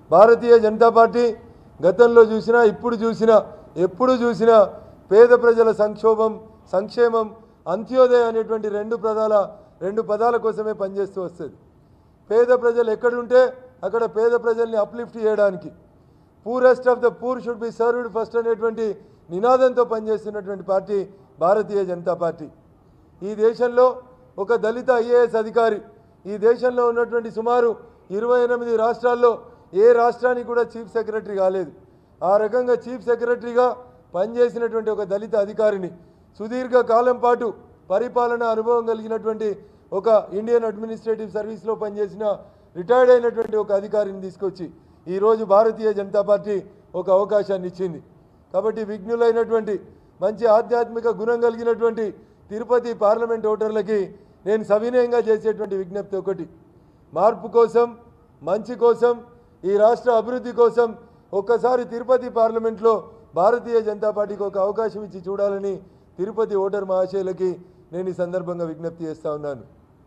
భారతీయ Janata party గతంలో చూసినా ఇప్పుడు చూసినా ఎప్పుడు చూసినా పేద ప్రజల సంక్షోభం సంక్షేమం అంత్యోదయ అనేటువంటి రెండు పదాల రెండు పదాల కోసమే పనిచేస్తూ వస్తుంది పేద ప్రజలు ఎక్కడుంటే అక్కడ పేద ప్రజల్ని అప్లిఫ్ట్ చేయడానికి poorest of the poor should be served first అనేటువంటి నినాదంతో పనిచేస్తున్నటువంటి పార్టీ భారతీయ జనతా పార్టీ ఈ దేశంలో ఒక దళిత ఐఏఎస్ అధికారి ఈ దేశంలో ఉన్నటువంటి సుమారు ఇరవై ఎనిమిది రాష్ట్రాల్లో ఏ రాష్ట్రానికి కూడా చీఫ్ సెక్రటరీ కాలేదు ఆ రకంగా చీఫ్ సెక్రటరీగా పనిచేసినటువంటి ఒక దళిత అధికారిని సుదీర్ఘ కాలం పాటు పరిపాలన అనుభవం కలిగినటువంటి ఒక ఇండియన్ అడ్మినిస్ట్రేటివ్ సర్వీస్లో పనిచేసిన రిటైర్డ్ అయినటువంటి ఒక అధికారిని తీసుకొచ్చి ఈరోజు భారతీయ జనతా పార్టీ ఒక అవకాశాన్ని ఇచ్చింది కాబట్టి విఘ్నులైనటువంటి మంచి ఆధ్యాత్మిక గుణం కలిగినటువంటి తిరుపతి పార్లమెంట్ ఓటర్లకి నేను సవినయంగా చేసేటువంటి విజ్ఞప్తి ఒకటి మార్పు కోసం మంచి కోసం ఈ రాష్ట్ర అభివృద్ధి కోసం ఒక్కసారి తిరుపతి పార్లమెంట్లో భారతీయ జనతా పార్టీకి ఒక అవకాశం ఇచ్చి చూడాలని తిరుపతి ఓటర్ మహాశయులకి నేను ఈ సందర్భంగా విజ్ఞప్తి చేస్తా ఉన్నాను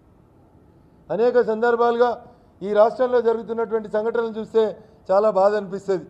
అనేక సందర్భాలుగా ఈ రాష్ట్రంలో జరుగుతున్నటువంటి సంఘటనలు చూస్తే చాలా బాధ అనిపిస్తుంది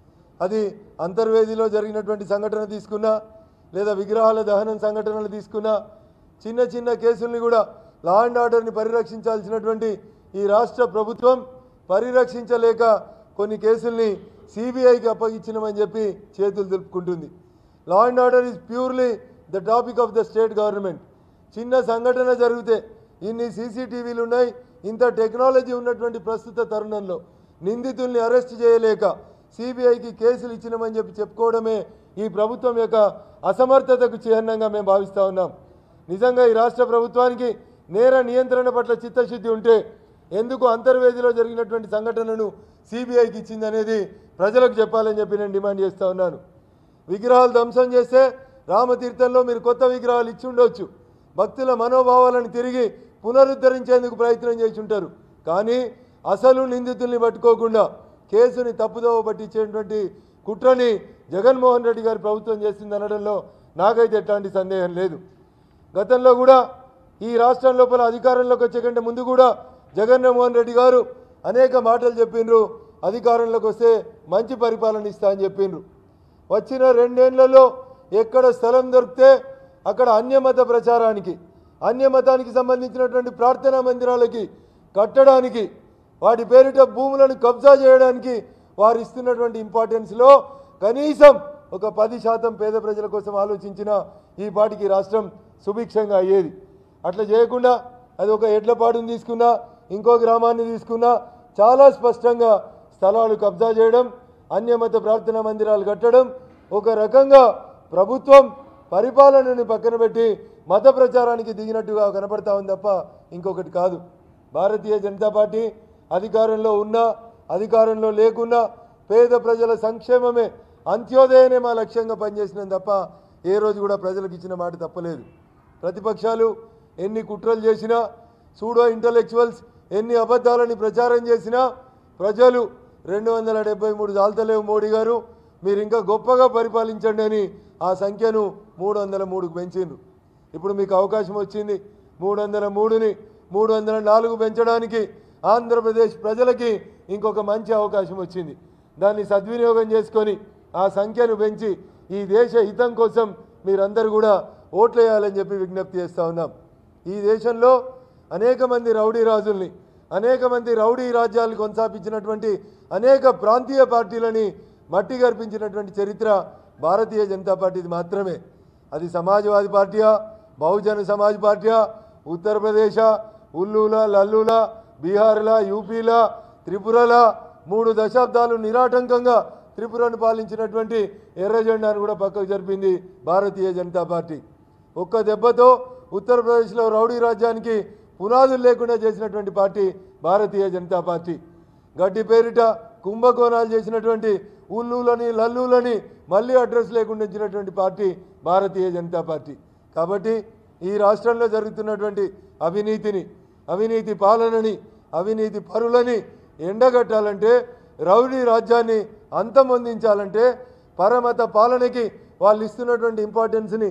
అది అంతర్వేదిలో జరిగినటువంటి సంఘటన తీసుకున్నా లేదా విగ్రహాల దహనం సంఘటనలు తీసుకున్నా చిన్న చిన్న కేసుల్ని కూడా లా అండ్ ఆర్డర్ని పరిరక్షించాల్సినటువంటి ఈ రాష్ట్ర ప్రభుత్వం పరిరక్షించలేక కొన్ని కేసుల్ని సిబిఐకి అప్పగించినామని చెప్పి చేతులు దులుపుకుంటుంది law and order is purely the topic of the state government చిన్న సంఘటన జరిగితే ఇన్ని సీసీటీవీలు ఉన్నాయి ఇంత టెక్నాలజీ ఉన్నటువంటి ప్రస్తుత తరుణంలో నిందితుల్ని అరెస్ట్ చేయలేక సిబిఐకి కేసులు ఇచ్చినామని చెప్పి చెప్పుకోవడమే ఈ ప్రభుత్వం యొక్క అసమర్థతకు చిహ్నంగా మేము భావిస్తూ ఉన్నాం నిజంగా ఈ రాష్ట్ర ప్రభుత్వానికి నేర నియంత్రణ పట్ల చిత్తశుద్ధి ఉంటే ఎందుకు అంతర్వేదిలో జరిగినటువంటి సంఘటనను సిబిఐకి ఇచ్చిందనేది ప్రజలకు చెప్పాలని చెప్పి నేను డిమాండ్ చేస్తూ ఉన్నాను విగ్రహాలు ధ్వంసం చేస్తే రామతీర్థంలో మీరు కొత్త విగ్రహాలు ఇచ్చి ఉండొచ్చు భక్తుల మనోభావాలను తిరిగి పునరుద్ధరించేందుకు ప్రయత్నం చేసి ఉంటారు కానీ అసలు నిందితుల్ని పట్టుకోకుండా కేసుని తప్పుదోవ పట్టించేటువంటి కుట్రని జగన్మోహన్ రెడ్డి గారి ప్రభుత్వం చేసింది అనడంలో నాకైతే ఎట్లాంటి సందేహం లేదు గతంలో కూడా ఈ రాష్ట్రం లోపల అధికారంలోకి వచ్చే కంటే ముందు కూడా జగన్మోహన్ రెడ్డి గారు అనేక మాటలు చెప్పిండ్రు అధికారంలోకి వస్తే మంచి పరిపాలన ఇస్తా అని చెప్పిండ్రు వచ్చిన రెండేళ్లలో ఎక్కడ స్థలం దొరికితే అక్కడ అన్యమత ప్రచారానికి అన్యమతానికి సంబంధించినటువంటి ప్రార్థనా మందిరాలకి కట్టడానికి వాటి పేరిట భూములను కబ్జా చేయడానికి వారు ఇస్తున్నటువంటి ఇంపార్టెన్స్లో కనీసం ఒక పది శాతం పేద ప్రజల కోసం ఆలోచించిన ఈ పాటికి రాష్ట్రం సుభిక్షంగా అయ్యేది అట్లా చేయకుండా అది ఒక ఎడ్లపాడుని తీసుకున్నా ఇంకో గ్రామాన్ని తీసుకున్నా చాలా స్పష్టంగా స్థలాలు కబ్జా చేయడం అన్యమత ప్రార్థనా మందిరాలు కట్టడం ఒక రకంగా ప్రభుత్వం పరిపాలనని పక్కన పెట్టి మత ప్రచారానికి దిగినట్టుగా కనపడతా ఉంది తప్ప ఇంకొకటి కాదు భారతీయ జనతా పార్టీ అధికారంలో ఉన్నా అధికారంలో లేకున్నా పేద ప్రజల సంక్షేమమే అంత్యోదయనే మా లక్ష్యంగా పనిచేసినాం తప్ప ఏ రోజు కూడా ప్రజలకు ఇచ్చిన మాట తప్పలేదు ప్రతిపక్షాలు ఎన్ని కుట్రలు చేసినా సూడో ఇంటలెక్చువల్స్ ఎన్ని అబద్ధాలని ప్రచారం చేసినా ప్రజలు రెండు వందల డెబ్బై మూడు దాల్తలేవు మోడీ గారు మీరు ఇంకా గొప్పగా పరిపాలించండి అని ఆ సంఖ్యను మూడు వందల మూడుకు పెంచిండ్రు ఇప్పుడు మీకు అవకాశం వచ్చింది మూడు వందల మూడుని మూడు వందల నాలుగు పెంచడానికి ఆంధ్రప్రదేశ్ ప్రజలకి ఇంకొక మంచి అవకాశం వచ్చింది దాన్ని సద్వినియోగం చేసుకొని ఆ సంఖ్యను పెంచి ఈ దేశ హితం కోసం మీరందరూ కూడా ఓట్లు వేయాలని చెప్పి విజ్ఞప్తి చేస్తూ ఉన్నాం ఈ దేశంలో అనేక మంది రౌడీ రాజుల్ని అనేక మంది రౌడీ రాజ్యాలు కొనసాగించినటువంటి అనేక ప్రాంతీయ పార్టీలని మట్టి గర్పించినటువంటి చరిత్ర భారతీయ జనతా పార్టీది మాత్రమే అది సమాజ్వాదీ పార్టీయా బహుజన సమాజ్ పార్టీయా ఉత్తరప్రదేశ్ ఉల్లూలా లల్లూలా బీహార్లా యూపీలా త్రిపురలా మూడు దశాబ్దాలు నిరాటంకంగా త్రిపురను పాలించినటువంటి ఎర్ర జెండాను కూడా పక్కకు జరిపింది భారతీయ జనతా పార్టీ ఒక్క దెబ్బతో ఉత్తరప్రదేశ్లో రౌడీ రాజ్యానికి పునాదులు లేకుండా చేసినటువంటి పార్టీ భారతీయ జనతా పార్టీ గడ్డి పేరిట కుంభకోణాలు చేసినటువంటి ఉల్లులని లల్లులని మళ్ళీ అడ్రస్ లేకుండా ఇచ్చినటువంటి పార్టీ భారతీయ జనతా పార్టీ కాబట్టి ఈ రాష్ట్రంలో జరుగుతున్నటువంటి అవినీతిని అవినీతి పాలనని అవినీతి పరులని ఎండగట్టాలంటే రౌడీ రాజ్యాన్ని అంతమొందించాలంటే పరమత పాలనకి వాళ్ళు ఇస్తున్నటువంటి ఇంపార్టెన్స్ని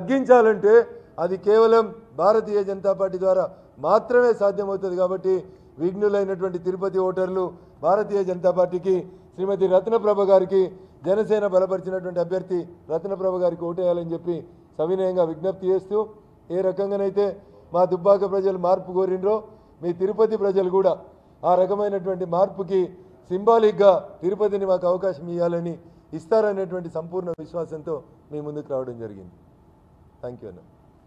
తగ్గించాలంటే అది కేవలం భారతీయ జనతా పార్టీ ద్వారా మాత్రమే సాధ్యమవుతుంది కాబట్టి విఘ్నులైనటువంటి తిరుపతి ఓటర్లు భారతీయ జనతా పార్టీకి శ్రీమతి రత్నప్రభ గారికి జనసేన బలపరిచినటువంటి అభ్యర్థి రత్నప్రభ గారికి ఓటేయాలని చెప్పి సవినయంగా విజ్ఞప్తి చేస్తూ ఏ రకంగానైతే మా దుబ్బాక ప్రజలు మార్పు కోరినరో మీ తిరుపతి ప్రజలు కూడా ఆ రకమైనటువంటి మార్పుకి సింబాలిక్గా తిరుపతిని మాకు అవకాశం ఇవ్వాలని ఇస్తారనేటువంటి సంపూర్ణ విశ్వాసంతో మీ ముందుకు రావడం జరిగింది థ్యాంక్ యూ అన్న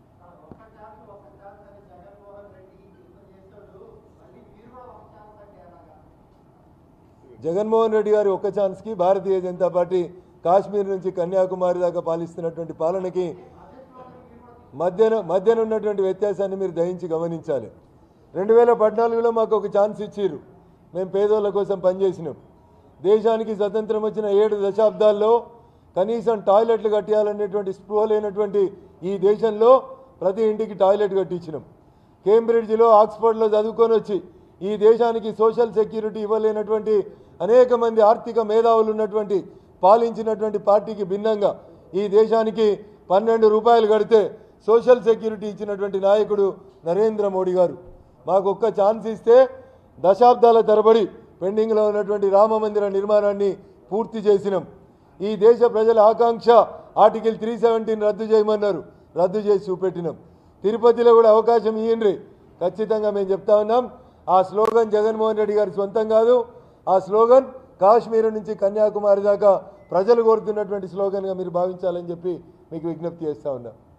జగన్మోహన్ రెడ్డి గారి ఒక్క ఛాన్స్కి భారతీయ జనతా పార్టీ కాశ్మీర్ నుంచి కన్యాకుమారి దాకా పాలిస్తున్నటువంటి పాలనకి మధ్యన మధ్యన ఉన్నటువంటి వ్యత్యాసాన్ని మీరు దయించి గమనించాలి రెండు వేల పద్నాలుగులో మాకు ఒక ఛాన్స్ ఇచ్చిర్రు మేము పేదోళ్ళ కోసం పనిచేసినాం దేశానికి స్వతంత్రం వచ్చిన ఏడు దశాబ్దాల్లో కనీసం టాయిలెట్లు కట్టియాలనేటువంటి స్పృహ లేనటువంటి ఈ దేశంలో ప్రతి ఇంటికి టాయిలెట్ కట్టించినాం కేంబ్రిడ్జ్లో ఆక్స్ఫర్డ్లో చదువుకొని వచ్చి ఈ దేశానికి సోషల్ సెక్యూరిటీ ఇవ్వలేనటువంటి అనేక మంది ఆర్థిక మేధావులు ఉన్నటువంటి పాలించినటువంటి పార్టీకి భిన్నంగా ఈ దేశానికి పన్నెండు రూపాయలు కడితే సోషల్ సెక్యూరిటీ ఇచ్చినటువంటి నాయకుడు నరేంద్ర మోడీ గారు మాకు ఒక్క ఛాన్స్ ఇస్తే దశాబ్దాల తరబడి పెండింగ్లో ఉన్నటువంటి రామ మందిర నిర్మాణాన్ని పూర్తి చేసినాం ఈ దేశ ప్రజల ఆకాంక్ష ఆర్టికల్ త్రీ సెవెంటీన్ రద్దు చేయమన్నారు రద్దు చేసి చూపెట్టినాం తిరుపతిలో కూడా అవకాశం ఇయ్యండి ఖచ్చితంగా మేము చెప్తా ఉన్నాం ఆ స్లోగన్ జగన్మోహన్ రెడ్డి గారి సొంతం కాదు ఆ స్లోగన్ కాశ్మీర్ నుంచి కన్యాకుమారి దాకా ప్రజలు కోరుతున్నటువంటి స్లోగన్గా మీరు భావించాలని చెప్పి మీకు విజ్ఞప్తి చేస్తా ఉన్నా